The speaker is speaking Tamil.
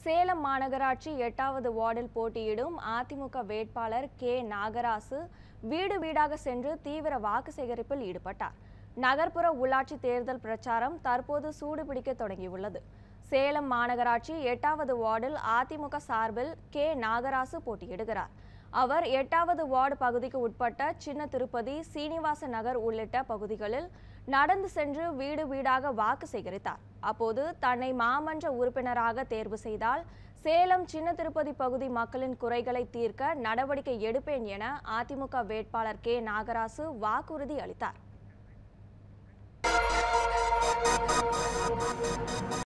சேலம் மாநகராட்சி எட்டாவது வார்டில் போட்டியிடும் அதிமுக வேட்பாளர் கே நாகராசு வீடு வீடாக சென்று தீவிர வாக்கு சேகரிப்பில் ஈடுபட்டார் நகர்ப்புற உள்ளாட்சி தேர்தல் பிரச்சாரம் தற்போது சூடுபிடிக்க தொடங்கியுள்ளது சேலம் மாநகராட்சி எட்டாவது வார்டில் அதிமுக சார்பில் கே நாகராசு போட்டியிடுகிறார் அவர் எட்டாவது வார்டு பகுதிக்கு உட்பட்ட சின்ன திருப்பதி சீனிவாச நகர் உள்ளிட்ட பகுதிகளில் நடந்து சென்று வீடு வீடாக வாக்கு சேகரித்தார் அப்போது தன்னை மாமன்ற உறுப்பினராக தேர்வு செய்தால் சேலம் சின்ன திருப்பதி பகுதி மக்களின் குறைகளை தீர்க்க நடவடிக்கை எடுப்பேன் என அதிமுக வேட்பாளர் கே நாகராசு வாக்குறுதி அளித்தார்